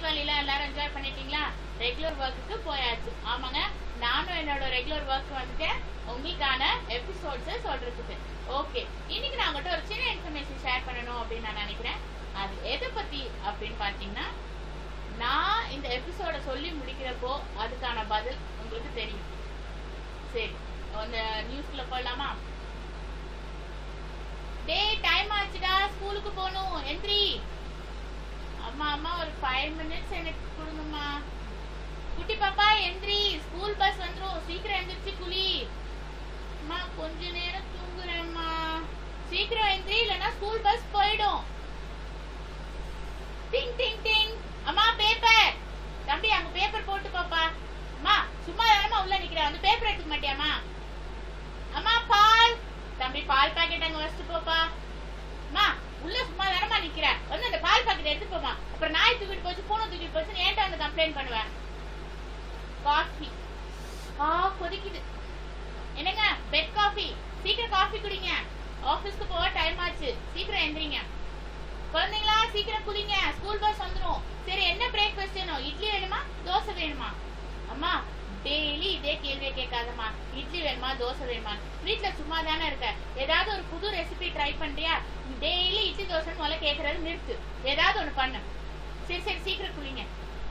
தீபாவளிலாம் எல்லாரும் என்ஜாய் பண்ணிட்டீங்களா ரெகுலர் ஒர்க்குக்கு போயாச்சு ஆமாங்க நானும் என்னோட ரெகுலர் ஒர்க் வந்துட்டேன் உங்களுக்கான எபிசோட்ஸை சொல்றதுக்கு ஓகே இன்னைக்கு நான் உங்கள்கிட்ட ஒரு சின்ன இன்ஃபர்மேஷன் ஷேர் பண்ணணும் அப்படின்னு நான் நினைக்கிறேன் அது எதை பத்தி அப்படின்னு பாத்தீங்கன்னா நான் இந்த எபிசோட சொல்லி முடிக்கிறப்போ அதுக்கான பதில் உங்களுக்கு தெரியும் சரி அந்த நியூஸ்ல போடலாமா டேய் டைம் ஆச்சுடா ஸ்கூலுக்கு போகணும் எந்திரி அம்மா அம்மா ஒரு ஃபைவ் மினிட்ஸ் எனக்கு கொடுங்கம்மா குட்டி பாப்பா எந்திரி ஸ்கூல் பஸ் வந்துரும் சீக்கிரம் எந்திரிச்சு குளி அம்மா கொஞ்ச நேரம் தூங்குறேம்மா சீக்கிரம் எந்திரி இல்லைன்னா ஸ்கூல் பஸ் போயிடும் டிங் டிங் டிங் அம்மா பேப்பர் தம்பி அங்க பேப்பர் போட்டு பாப்பா அம்மா சும்மா தானமா உள்ள நிக்கிறேன் வந்து பேப்பர் எடுத்துக்க மாட்டியாமா அம்மா பால் தம்பி பால் பாக்கெட் அங்க வச்சுட்டு போப்பா அம்மா உள்ள சும்மா தானமா நிக்கிற வந்து அந்த பால் பாக்கெட் எடுத்து போமா அப்புறம் நாய் தூக்கிட்டு போச்சு பூனை தூக்கிட்டு போச்சு ஏன்ட்ட வந்து கம்ப்ளைண்ட் பண்ணுவேன் காஃபி ஆ கொதிக்குது என்னங்க பெட் காஃபி சீக்கிரம் காஃபி குடிங்க ஆபீஸ்க்கு போக டைம் ஆச்சு சீக்கிரம் எந்திரிங்க குழந்தைங்களா சீக்கிரம் குளிங்க ஸ்கூல் பஸ் வந்துரும் சரி என்ன பிரேக்ஃபாஸ்ட் வேணும் இட்லி வேணுமா தோசை வேணுமா அம்மா டெய்லி இதே கேள்வியை கேட்காதம்மா இட்லி வேணுமா தோசை வேணுமா வீட்ல சும்மா தானே இருக்க ஏதாவது ஒரு புது ரெசிபி ட்ரை பண்றியா டெய்லி இட்லி தோசைன்னு முதல்ல கேக்குறது நிறுத்து ஏதாவது ஒண்ணு பண்ணு சரி சரி சீக்கிரம் குளிங்க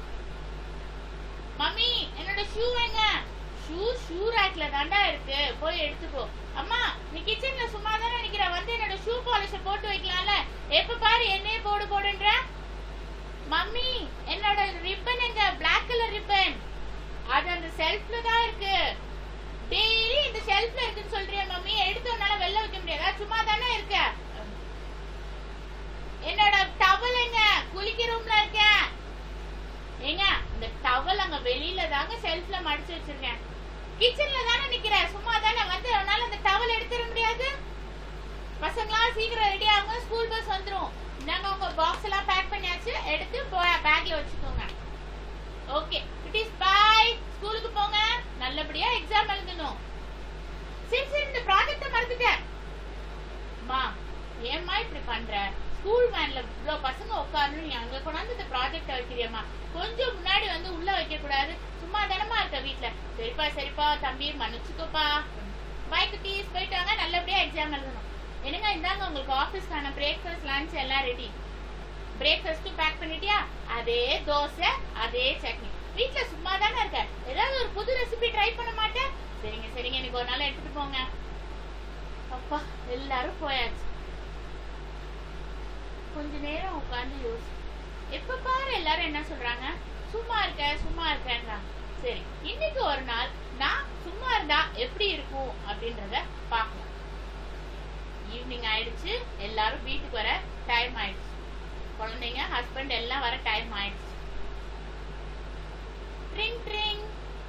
மம்மி என்னோட ஷூ எங்க ஷூ ஷூ ரேக்ல தாண்டா இருக்கு போய் எடுத்துக்கோ அம்மா நீ கிச்சன்ல சும்மா தானே நிக்கிற வந்து என்னோட ஷூ பாலிஷ போட்டு வைக்கலாம்ல எப்ப பாரு என்னையே போடு போடுன்ற மம்மி என்னோட ரிப்பன் எங்க பிளாக் கலர் ரிப்பன் அது அந்த செல்ஃப்ல தான் இருக்கு டெய்லி இந்த செல்ஃப்ல இருக்குன்னு சொல்றிய மம்மி எடுத்து உன்னால வெளில வைக்க முடியாதா சும்மா தானே இருக்க என்னோட டவல் எங்க குளிக்க ரூம்ல இருக்க ஏங்க இந்த டவல் அங்க வெளியில தாங்க செல்ஃப்ல மடிச்சு வச்சிருக்கேன் கிச்சன்ல தானே நிக்கிற சும்மா தானே வந்து உன்னால அந்த டவல் எடுத்துட முடியாது பசங்களா சீக்கிரம் ரெடி ஆகுங்க ஸ்கூல் பஸ் வந்துரும் இந்தாங்க உங்க பாக்ஸ் எல்லாம் பேக் பண்ணியாச்சு எடுத்து பேக்ல வச்சுக்கோங்க ஓகே இட் இஸ் பாய் ஸ்கூலுக்கு போங்க நல்லபடியா எக்ஸாம் எழுதணும் சரி சரி இந்த ப்ராஜெக்ட மறந்துட்டேன் அம்மா ஏம்மா இப்படி பண்ற ஸ்கூல் வேன்ல இவ்ளோ பசங்க உட்காரணும் நீ அங்க கொண்டாந்து இந்த ப்ராஜெக்ட் வைக்கிறியம்மா கொஞ்சம் முன்னாடி வந்து உள்ள வைக்க கூடாது சும்மா தானமா இருக்க வீட்ல சரிப்பா சரிப்பா தம்பி மன்னிச்சுக்கோப்பா பாய் குட்டீஸ் போயிட்டு வாங்க நல்லபடியா எக்ஸாம் எழுதணும் என்னங்க இந்தாங்க உங்களுக்கு ஆபீஸ்க்கான பிரேக்ஃபாஸ்ட் லஞ்ச் எல்லாம் ரெடி பிரேக்ஃபாஸ்ட்டும் பேக் பண்ணிட்டியா அதே தோசை அதே சட்னி வீட்ல சும்மா தானே இருக்க ஏதாவது ஒரு புது ரெசிபி ட்ரை பண்ண மாட்டேன் சரிங்க சரிங்க எனக்கு ஒரு நாள் எடுத்துட்டு போங்க அப்பா எல்லாரும் போயாச்சு கொஞ்ச நேரம் உட்கார்ந்து யோசி எப்ப பாரு எல்லாரும் என்ன சொல்றாங்க சும்மா இருக்க சும்மா இருக்கேன்றாங்க சரி இன்னைக்கு ஒரு நாள் நான் சும்மா இருந்தா எப்படி இருக்கும் அப்படின்றத பார்க்கலாம் ஈவினிங் ஆயிடுச்சு எல்லாரும் வீட்டுக்கு வர டைம் ஆயிடுச்சு குழந்தைங்க ஹஸ்பண்ட் எல்லாம் வர டைம் ஆயிடுச்சு ட்ரிங் ட்ரிங்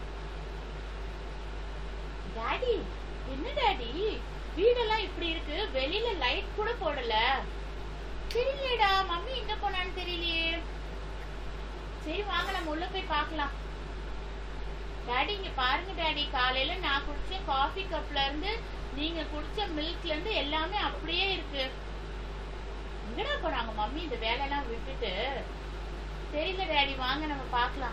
டாடி என்ன டாடி வீடெல்லாம் இப்படி இருக்கு வெளியில லைட் கூட போடல தெரியலடா மம்மி எங்க போனான்னு தெரியலையே சரி வாங்க நம்ம உள்ள போய் பார்க்கலாம் டாடி இங்க பாருங்க டாடி காலையில நான் குடிச்ச காஃபி கப்ல இருந்து நீங்க குடிச்ச மில்க்ல இருந்து எல்லாமே அப்படியே இருக்கு எங்கடா போனாங்க மம்மி இந்த வேலையெல்லாம் விட்டுட்டு தெரியல டாடி வாங்க நம்ம பார்க்கலாம்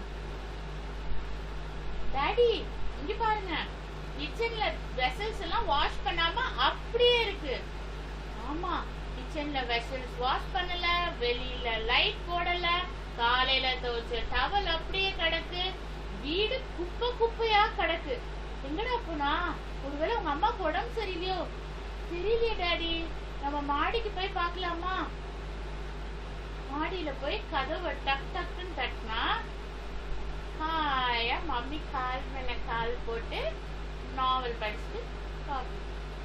டாடி இங்க பாருங்க கிச்சன்ல வெசல்ஸ் எல்லாம் வாஷ் பண்ணாம அப்படியே இருக்கு ஆமா கிச்சன்ல வெசல்ஸ் வாஷ் பண்ணல வெளியில லைட் போடல காலையில துவைச்ச டவல் அப்படியே கிடக்கு வீடு குப்பை குப்பையா கிடக்கு எங்கடா போனா ஒருவேளை உங்க அம்மாக்கு உடம்பு சரியில்லையோ தெரியலையே டாடி நம்ம மாடிக்கு போய் பார்க்கலாமா மாடியில போய் கதவை டக் டக்குன்னு தட்டினா ஹாயா மம்மி கால் மேல கால் போட்டு நாவல் படிச்சுட்டு காஃபி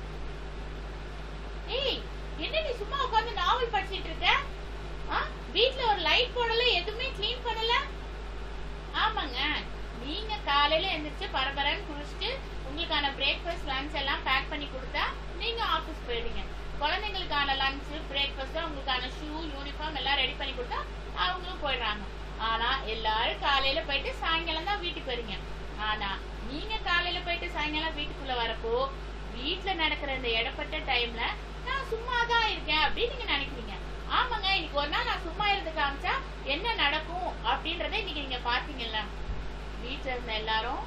ஏய் என்ன நீ சும்மா உட்கார்ந்து நாவல் படிச்சிட்டு இருக்க ஆ? வீட்ல ஒரு லைட் போடல எதுவுமே க்ளீன் பண்ணல ஆமாங்க நீங்க காலையில எந்திரிச்சு பரபரன்னு குளிச்சுட்டு உங்களுக்கான பிரேக்ஃபாஸ்ட் லஞ்ச் எல்லாம் பேக் பண்ணி கொடுத்தா நீங்க ஆபீஸ் போயிடுங்க குழந்தைங்களுக்கான லஞ்ச் பிரேக்ஃபாஸ்ட் உங்களுக்கான ஷூ யூனிஃபார்ம் எல்லாம் ரெடி பண்ணி கொடுத்தா அவங்களும் போயிடுறாங்க ஆனா எல்லாரும் காலையில போயிட்டு சாயங்காலம் தான் வீட்டுக்கு வரீங்க ஆனா நீங்க காலையில போயிட்டு சாயங்காலம் வீட்டுக்குள்ள வரப்போ வீட்ல நடக்கிற இந்த இடப்பட்ட டைம்ல நான் சும்மா தான் இருக்கேன் அப்படின்னு நீங்க நினைக்கிறீங்க ஆமாங்க இன்னைக்கு ஒரு நாள் நான் சும்மா இருந்து காமிச்சா என்ன நடக்கும் அப்படின்றத இன்னைக்கு நீங்க பாத்தீங்கல்ல வீட்டுல இருந்த எல்லாரும்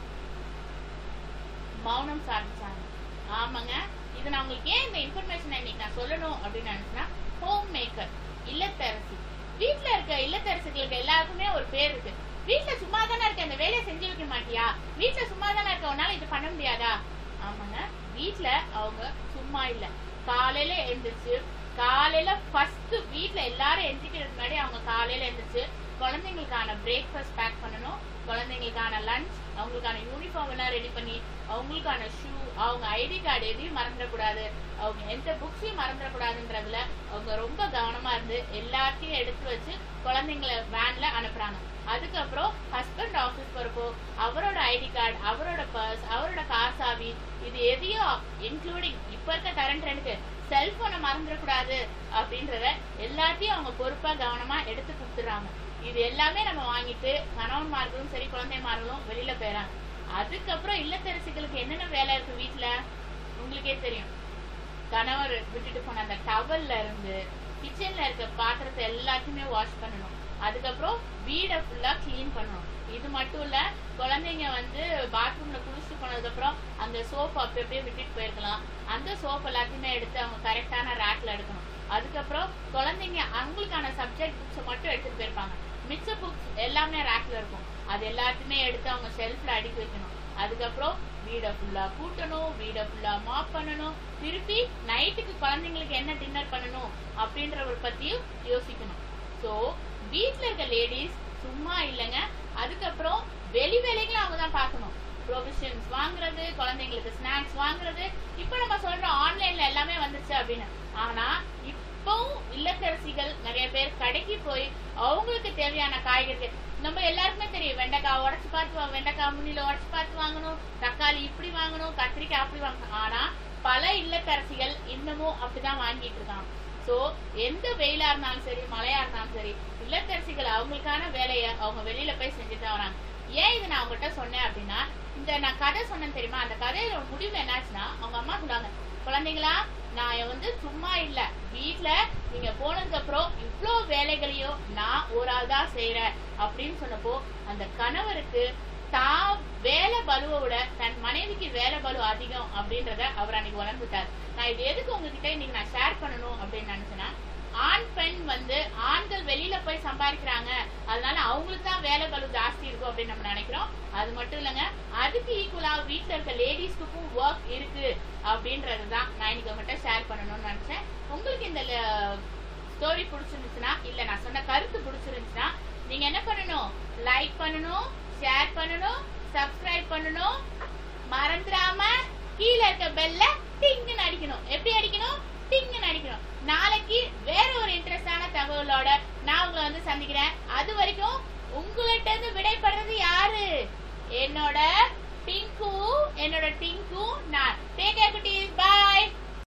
மௌனம் சாதிச்சாங்க ஆமாங்க இது நான் உங்களுக்கு ஏன் இந்த இன்ஃபர்மேஷன் இன்னைக்கு நான் சொல்லணும் அப்படின்னு நினைச்சேன்னா ஹோம் மேக்கர் இல்லத்தரசி வீட்ல இருக்க இல்லத்தரசிகளுக்கு எல்லாருக்குமே ஒரு பேர் இருக்கு வீட்ல சும்மா தானே இருக்க இந்த வேலையை செஞ்சு வைக்க மாட்டியா வீட்ல சும்மா தானே இருக்க உன்னால இது பண்ண முடியாதா ஆமாங்க வீட்ல அவங்க சும்மா இல்ல காலையில எந்திரிச்சு காலையில ஃபர்ஸ்ட் வீட்ல எல்லாரும் எந்திரிக்கிறதுக்கு முன்னாடி அவங்க காலையில எந்திரிச்சு குழந்தைங்களுக்கான பிரேக்ஃபாஸ்ட் பேக் பண்ணணும் குழந்தைங்களுக்கான லஞ்ச் அவங்களுக்கான யூனிஃபார்ம் எல்லாம் ரெடி பண்ணி அவங்களுக்கான ஷூ அவங்க ஐடி கார்டு எதையும் மறந்துடக்கூடாது அவங்க எந்த புக்ஸையும் மறந்துடக்கூடாதுன்றதுல அவங்க ரொம்ப கவனமா இருந்து எல்லாத்தையும் எடுத்து வச்சு குழந்தைங்களை வேன்ல அனுப்புறாங்க அதுக்கப்புறம் ஹஸ்பண்ட் ஆஃபீஸ் போறப்போ அவரோட ஐடி கார்டு அவரோட பர்ஸ் அவரோட கார் சாவி இது எதையும் இன்க்ளூடிங் இப்ப இருக்க கரண்ட் ட்ரெண்டுக்கு செல்போனை மறந்துடக்கூடாது அப்படின்றத எல்லாத்தையும் அவங்க பொறுப்பா கவனமா எடுத்து கொடுத்துறாங்க இது எல்லாமே நம்ம வாங்கிட்டு கணவன்மார்களும் சரி குழந்தைமார்களும் வெளியில போயிறாங்க அதுக்கப்புறம் இல்லத்தரசிகளுக்கு என்னென்ன வேலை இருக்கு வீட்ல உங்களுக்கே தெரியும் கணவர் விட்டுட்டு போன அந்த டவல்ல இருந்து கிச்சன்ல இருக்க பாத்திரத்தை எல்லாத்தையுமே வாஷ் பண்ணணும் அதுக்கப்புறம் வீடை ஃபுல்லா க்ளீன் பண்ணணும் இது மட்டும் இல்ல குழந்தைங்க வந்து பாத்ரூம்ல குளிச்சுட்டு போனதுக்கு அப்புறம் அந்த சோப் அப்படி அப்படியே விட்டுட்டு போயிருக்கலாம் அந்த சோப் எல்லாத்தையுமே எடுத்து அவங்க கரெக்டான ரேக்ல எடுக்கணும் அதுக்கப்புறம் குழந்தைங்க அவங்களுக்கான சப்ஜெக்ட் புக்ஸை மட்டும் எடுத்துட்டு போயிருப்பாங்க மிச்ச புக்ஸ் எல்லாமே ரேக்ல இருக்கும் அது எல்லாத்தையுமே எடுத்து அவங்க ஷெல்ஃப்ல அடுக்கி வைக்கணும் அதுக்கப்புறம் வீடை ஃபுல்லா கூட்டணும் வீடை ஃபுல்லா மாப் பண்ணணும் திருப்பி நைட்டுக்கு குழந்தைங்களுக்கு என்ன டின்னர் பண்ணணும் அப்படின்றத பத்தியும் யோசிக்கணும் சோ வீட்ல இருக்க லேடிஸ் சும்மா இல்லைங்க அதுக்கப்புறம் வெளி வேலைகளும் அவங்க தான் பார்க்கணும் ப்ரொவிஷன்ஸ் வாங்குறது குழந்தைங்களுக்கு ஸ்நாக்ஸ் வாங்குறது இப்போ நம்ம சொல்றோம் ஆன்லைன்ல எல்லாமே வந்துருச்சு அப்படின்னு ஆனா இப்பவும் இல்லத்தரசிகள் நிறைய பேர் கடைக்கு போய் அவங்களுக்கு தேவையான காய்கறிகள் நம்ம எல்லாருக்குமே தெரியும் வெண்டைக்காய் உடச்சு பார்த்து வா- வெண்டைக்காய் முன்னில உடச்சு பார்த்து வாங்கணும் தக்காளி இப்படி வாங்கணும் கத்திரிக்காய் அப்படி வாங்கணும் ஆனா பல இல்லத்தரசிகள் இன்னமும் அப்படிதான் வாங்கிட்டு இருக்காங்க சோ எந்த வெயிலா இருந்தாலும் சரி மழையா இருந்தாலும் சரி இல்லத்தரசிகள் அவங்களுக்கான வேலையை அவங்க வெளியில போய் செஞ்சுட்டு தான் வராங்க ஏன் இது நான் அவங்ககிட்ட சொன்னேன் அப்படின்னா இந்த நான் கதை சொன்னேன் தெரியுமா அந்த கதையில ஒரு முடிவு என்னாச்சுன்னா அவங்க அம்மா சொன்னாங்க குழந்தைங்களா நான் வந்து சும்மா இல்ல வீட்ல நீங்க போனதுக்கு அப்புறம் இவ்ளோ வேலைகளையும் நான் ஒரு ஆள் தான் செய்யறேன் அப்படின்னு சொன்னப்போ அந்த கணவருக்கு தான் வேலை பலுவை விட தன் மனைவிக்கு வேலை பலு அதிகம் அப்படின்றத அவர் அன்னைக்கு உணர்ந்துட்டார் நான் இது எதுக்கு உங்ககிட்ட இன்னைக்கு நான் ஷேர் பண்ணணும் அப்படின்னு நினைச்சேன்னா ஆண் பெண் வந்து ஆண்கள் வெளியில போய் சம்பாதிக்கிறாங்க அதனால அவங்களுக்கு தான் வேலை பலு ஜாஸ்தி இருக்கும் அப்படின்னு நம்ம நினைக்கிறோம் அது மட்டும் இல்லைங்க அதுக்கு ஈக்குவலா வீட்ல இருக்க லேடிஸ்க்கும் ஒர்க் இருக்கு அப்படின்றது தான் நான் இன்னைக்கு உங்ககிட்ட ஷேர் பண்ணணும்னு நினைச்சேன் உங்களுக்கு இந்த ஸ்டோரி பிடிச்சிருந்துச்சுன்னா இல்ல நான் சொன்ன கருத்து பிடிச்சிருந்துச்சுன்னா நீங்க என்ன பண்ணணும் லைக் பண்ணணும் ஷேர் பண்ணணும் சப்ஸ்கிரைப் பண்ணணும் மறந்துடாம கீழே இருக்க பெல்ல டிங்குன்னு அடிக்கணும் எப்படி அடிக்கணும் டிங்குன்னு அடிக்கணும் நாளைக்கு வேற ஒரு இன்ட்ரெஸ்டான தகவலோட நான் உங்களை வந்து சந்திக்கிறேன் அது வரைக்கும் உங்கள்கிட்ட இருந்து விடைபடுறது யாரு என்னோட பிங்கு என்னோட டிங்கு நான் டேக் கேர் குட்டீஸ் பாய்